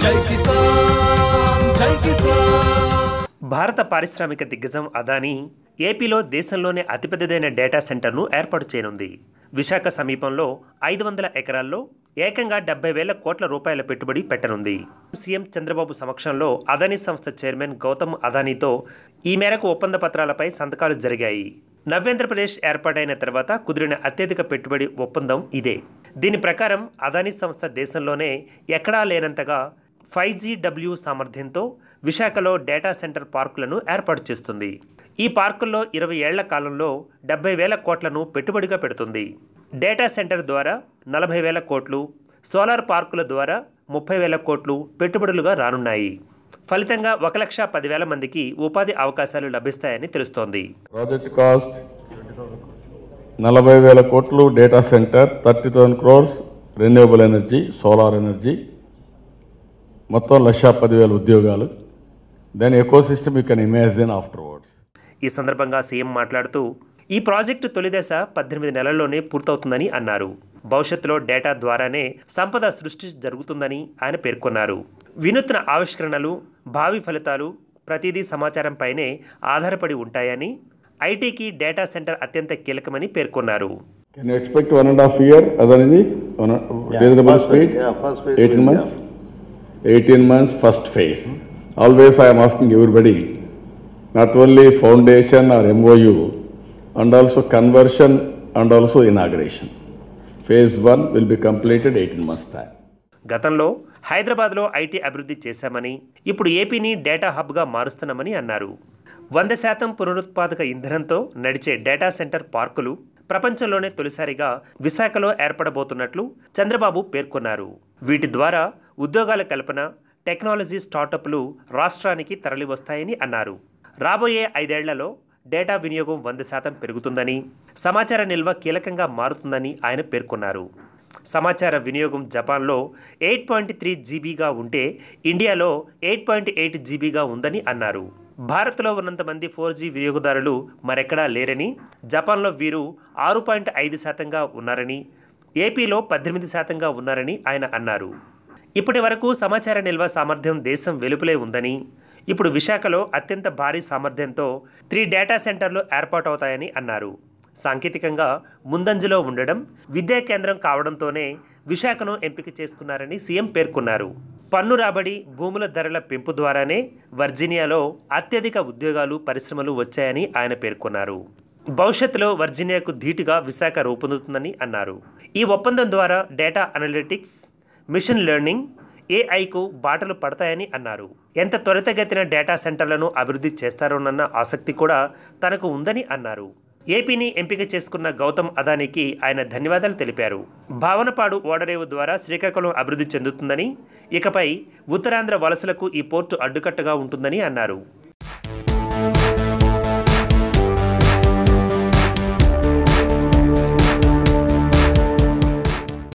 జై కిసాన్ జై కిసాన్ భారత పారిశ్రామిక దిగ్గజం అదానీ ఏపీలో దేశంలోనే అతిపెద్దదైన డేటా సెంటర్ను ఏర్పాటు చేయనుంది విశాఖ సమీపంలో ఐదు వందల ఎకరాల్లో ఏకంగా డెబ్బై వేల కోట్ల రూపాయల పెట్టుబడి పెట్టనుంది సీఎం చంద్రబాబు సమక్షంలో అదానీ సంస్థ చైర్మన్ గౌతమ్ అదానీతో ఈ మేరకు ఒప్పంద పత్రాలపై సంతకాలు జరిగాయి నవ్యాంధ్రప్రదేశ్ ఏర్పాటైన తర్వాత కుదిరిన అత్యధిక పెట్టుబడి ఒప్పందం ఇదే దీని ప్రకారం అదానీ సంస్థ దేశంలోనే ఎక్కడా లేనంతగా ఫైవ్ జీ డబ్ల్యూ సామర్థ్యంతో విశాఖలో డేటా సెంటర్ పార్కులను ఏర్పాటు చేస్తుంది ఈ పార్కుల్లో ఇరవై ఏళ్ల కాలంలో డెబ్బై వేల కోట్లను పెట్టుబడిగా పెడుతుంది డేటా సెంటర్ ద్వారా నలభై వేల కోట్లు సోలార్ పార్కుల ద్వారా ముప్పై వేల కోట్లు పెట్టుబడులుగా రానున్నాయి ఫలితంగా ఒక లక్ష పదివేల మందికి ఉపాధి అవకాశాలు లభిస్తాయని తెలుస్తోంది ప్రాజెక్ట్ కాస్ట్ నలభై వేల కోట్లు data centre thirty thousand crores renewable energy solar energy మొత్తం లక్ష పదివేల ఉద్యోగాలు then eco system you can imagine afterwards ఈ సందర్భంగా సీఎం మాట్లాడుతూ ఈ ప్రాజెక్టు తొలి దశ పద్దెనిమిది నెలల్లోనే పూర్తవుతుందని అన్నారు భవిష్యత్తులో డేటా ద్వారానే సంపద సృష్టి జరుగుతుందని ఆయన పేర్కొన్నారు వినూత్న ఆవిష్కరణలు భావి ఫలితాలు ప్రతిదీ సమాచారంపైనే ఆధారపడి ఉంటాయని ఐటీకి డేటా సెంటర్ అత్యంత కీలకమని పేర్కొన్నారు can you expect one and half year అదనేది reasonable speed eighteen months eighteen months first phase always I'm asking everybody not only foundation or MoU and also conversion and also inauguration phase one will be completed eighteen months time గతంలో హైదరాబాద్లో IT అభివృద్ధి చేశామని ఇప్పుడు ఏపీని data హబ్గా మారుస్తున్నామని అన్నారు వంద శాతం పునరుత్పాదక ఇంధనంతో నడిచే డేటా సెంటర్ పార్కులు ప్రపంచంలోనే తొలిసారిగా విశాఖలో ఏర్పడబోతున్నట్లు చంద్రబాబు పేర్కొన్నారు వీటి ద్వారా ఉద్యోగాల కల్పన టెక్నాలజీ స్టార్టప్లు రాష్ట్రానికి తరలివస్తాయని అన్నారు రాబోయే ఐదేళ్లలో డేటా వినియోగం వంద శాతం పెరుగుతుందని సమాచార నిల్వ కీలకంగా మారుతుందని ఆయన పేర్కొన్నారు సమాచార వినియోగం జపాన్లో ఎయిట్ పాయింట్ త్రీ జీబీగా ఉంటే ఇండియాలో ఎయిట్ పాయింట్ ఎయిట్ జీబీగా ఉందని అన్నారు భారత్లో ఉన్నంత మంది ఫోర్ జీ వినియోగదారులు మరెక్కడా లేరని జపాన్లో వీరు ఆరు పాయింట్ ఐదు శాతంగా ఉన్నారని ఏపీలో పద్దెనిమిది శాతంగా ఉన్నారని ఆయన అన్నారు ఇప్పటి వరకు సమాచార నిల్వ సామర్థ్యం దేశం వెలుపలే ఉందని ఇప్పుడు విశాఖలో అత్యంత భారీ సామర్థ్యంతో త్రీ డేటా సెంటర్లు ఏర్పాటవుతాయని అన్నారు సాంకేతికంగా ముందంజలో ఉండడం విద్యా కేంద్రం కావడంతోనే విశాఖను ఎంపిక చేసుకున్నారని సీఎం పేర్కొన్నారు పన్ను రాబడి భూముల ధరల పెంపు ద్వారానే వర్జీనియాలో అత్యధిక ఉద్యోగాలు పరిశ్రమలు వచ్చాయని ఆయన పేర్కొన్నారు భవిష్యత్తులో వర్జీనియాకు ధీటుగా విశాఖ రూపొందుతుందని అన్నారు ఈ ఒప్పందం ద్వారా డేటా అనలిటిక్స్ మిషన్ లెర్నింగ్ ఏఐకు బాటలు పడతాయని అన్నారు ఎంత త్వరితగతిన డేటా సెంటర్లను అభివృద్ధి చేస్తారోనన్న ఆసక్తి కూడా తనకు ఉందని అన్నారు ఏపీని ఎంపిక చేసుకున్న గౌతమ్ అదానికి ఆయన ధన్యవాదాలు తెలిపారు భావనపాడు ఓడరేవు ద్వారా శ్రీకాకుళం అభివృద్ధి చెందుతుందని ఇకపై ఉత్తరాంధ్ర వలసలకు ఈ పోర్టు అడ్డుకట్టగా ఉంటుందని అన్నారు